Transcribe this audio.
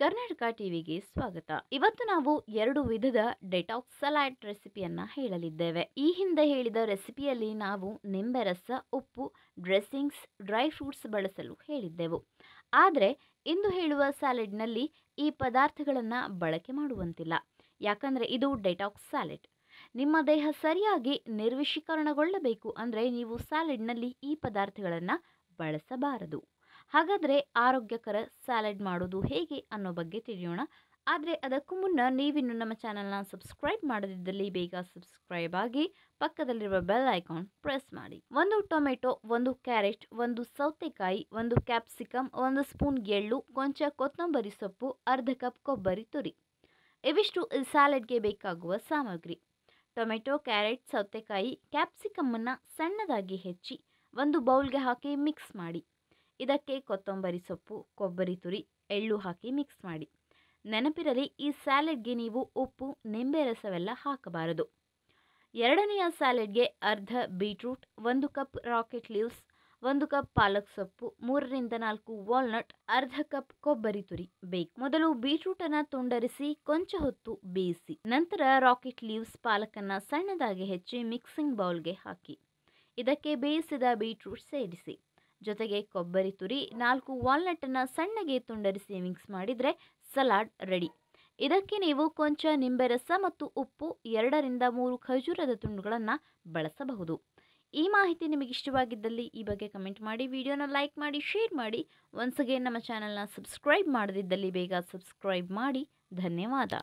ಕರ್ನಾಟಕ ಟಿವಿಗೆ ಸ್ವಾಗತ ಇವತ್ತು ನಾವು ಎರಡು ವಿಧದ ಡೆಟಾಕ್ಸ್ ಸಲಾಡ್ ರೆಸಿಪಿಯನ್ನ ಹೇಳಲಿದ್ದೇವೆ ಈ ಹಿಂದೆ ಹೇಳಿದ ರೆಸಿಪಿಯಲ್ಲಿ ನಾವು ನಿಂಬೆ ರಸ ಉಪ್ಪು ಡ್ರೆಸ್ಸಿಂಗ್ಸ್ ಡ್ರೈ ಫ್ರೂಟ್ಸ್ ಬಳಸಲು ಹೇಳಿದ್ದೆವು ಆದರೆ ಇಂದು ಹೇಳುವ ಸ್ಯಾಲೆಡ್ನಲ್ಲಿ ಈ ಪದಾರ್ಥಗಳನ್ನು ಬಳಕೆ ಮಾಡುವಂತಿಲ್ಲ ಯಾಕಂದರೆ ಇದು ಡೆಟಾಕ್ಸ್ ಸ್ಯಾಲೆಡ್ ನಿಮ್ಮ ದೇಹ ಸರಿಯಾಗಿ ನಿರ್ವಿಷೀಕರಣಗೊಳ್ಳಬೇಕು ಅಂದರೆ ನೀವು ಸ್ಯಾಲೆಡ್ನಲ್ಲಿ ಈ ಪದಾರ್ಥಗಳನ್ನು ಬಳಸಬಾರದು ಹಾಗಾದರೆ ಆರೋಗ್ಯಕರ ಸ್ಯಾಲೆಡ್ ಮಾಡೋದು ಹೇಗೆ ಅನ್ನೋ ಬಗ್ಗೆ ತಿಳಿಯೋಣ ಆದರೆ ಅದಕ್ಕೂ ಮುನ್ನ ನೀವಿನ್ನು ನಮ್ಮ ಚಾನಲ್ನ ಸಬ್ಸ್ಕ್ರೈಬ್ ಮಾಡದಿದ್ದಲ್ಲಿ ಬೇಗ ಸಬ್ಸ್ಕ್ರೈಬ್ ಆಗಿ ಪಕ್ಕದಲ್ಲಿರುವ ಬೆಲ್ ಐಕಾನ್ ಪ್ರೆಸ್ ಮಾಡಿ ಒಂದು ಟೊಮೆಟೊ ಒಂದು ಕ್ಯಾರೆಟ್ ಒಂದು ಸೌತೆಕಾಯಿ ಒಂದು ಕ್ಯಾಪ್ಸಿಕಮ್ ಒಂದು ಸ್ಪೂನ್ ಎಳ್ಳು ಕೊಂಚ ಕೊತ್ತಂಬರಿ ಸೊಪ್ಪು ಅರ್ಧ ಕಪ್ ಕೊಬ್ಬರಿ ತುರಿ ಇವಿಷ್ಟು ಈ ಸ್ಯಾಲೆಡ್ಗೆ ಬೇಕಾಗುವ ಸಾಮಗ್ರಿ ಟೊಮೆಟೊ ಕ್ಯಾರೆಟ್ ಸೌತೆಕಾಯಿ ಕ್ಯಾಪ್ಸಿಕಮ್ಮನ್ನು ಸಣ್ಣದಾಗಿ ಹೆಚ್ಚಿ ಒಂದು ಬೌಲ್ಗೆ ಹಾಕಿ ಮಿಕ್ಸ್ ಮಾಡಿ ಇದಕ್ಕೆ ಕೊತ್ತಂಬರಿ ಸೊಪ್ಪು ಕೊಬ್ಬರಿ ತುರಿ ಎಳ್ಳು ಹಾಕಿ ಮಿಕ್ಸ್ ಮಾಡಿ ನೆನಪಿರಲಿ ಈ ಸ್ಯಾಲೆಡ್ಗೆ ನೀವು ಉಪ್ಪು ನಿಂಬೆ ರಸವೆಲ್ಲ ಹಾಕಬಾರದು ಎರಡನೆಯ ಸ್ಯಾಲೆಡ್ಗೆ ಅರ್ಧ ಬೀಟ್ರೂಟ್ ಒಂದು ಕಪ್ ರಾಕೆಟ್ ಲೀವ್ಸ್ ಒಂದು ಕಪ್ ಪಾಲಕ್ ಸೊಪ್ಪು ಮೂರರಿಂದ ನಾಲ್ಕು ವಾಲ್ನಟ್ ಅರ್ಧ ಕಪ್ ಕೊಬ್ಬರಿ ತುರಿ ಬೇಕು ಮೊದಲು ಬೀಟ್ರೂಟನ್ನು ತುಂಡರಿಸಿ ಕೊಂಚ ಹೊತ್ತು ಬೇಯಿಸಿ ನಂತರ ರಾಕೆಟ್ ಲೀವ್ಸ್ ಪಾಲಕನ್ನು ಸಣ್ಣದಾಗಿ ಹೆಚ್ಚಿ ಮಿಕ್ಸಿಂಗ್ ಬೌಲ್ಗೆ ಹಾಕಿ ಇದಕ್ಕೆ ಬೇಯಿಸಿದ ಬೀಟ್ರೂಟ್ ಸೇರಿಸಿ ಜೊತೆಗೆ ಕೊಬ್ಬರಿ ತುರಿ ನಾಲ್ಕು ವಾಲ್ನಟನ್ನು ಸಣ್ಣಗೆ ತುಂಡರಿಸಿ ಮಿಕ್ಸ್ ಮಾಡಿದರೆ ಸಲಾಡ್ ರೆಡಿ ಇದಕ್ಕೆ ನೀವು ಕೊಂಚ ನಿಂಬೆ ರಸ ಮತ್ತು ಉಪ್ಪು ಎರಡರಿಂದ ಮೂರು ಖಜೂರದ ತುಂಡುಗಳನ್ನು ಬಳಸಬಹುದು ಈ ಮಾಹಿತಿ ನಿಮಗೆ ಇಷ್ಟವಾಗಿದ್ದಲ್ಲಿ ಈ ಬಗ್ಗೆ ಕಮೆಂಟ್ ಮಾಡಿ ವಿಡಿಯೋನ ಲೈಕ್ ಮಾಡಿ ಶೇರ್ ಮಾಡಿ ಒನ್ಸ್ ಅಗೇನ್ ನಮ್ಮ ಚಾನಲ್ನ ಸಬ್ಸ್ಕ್ರೈಬ್ ಮಾಡದಿದ್ದಲ್ಲಿ ಬೇಗ ಸಬ್ಸ್ಕ್ರೈಬ್ ಮಾಡಿ ಧನ್ಯವಾದ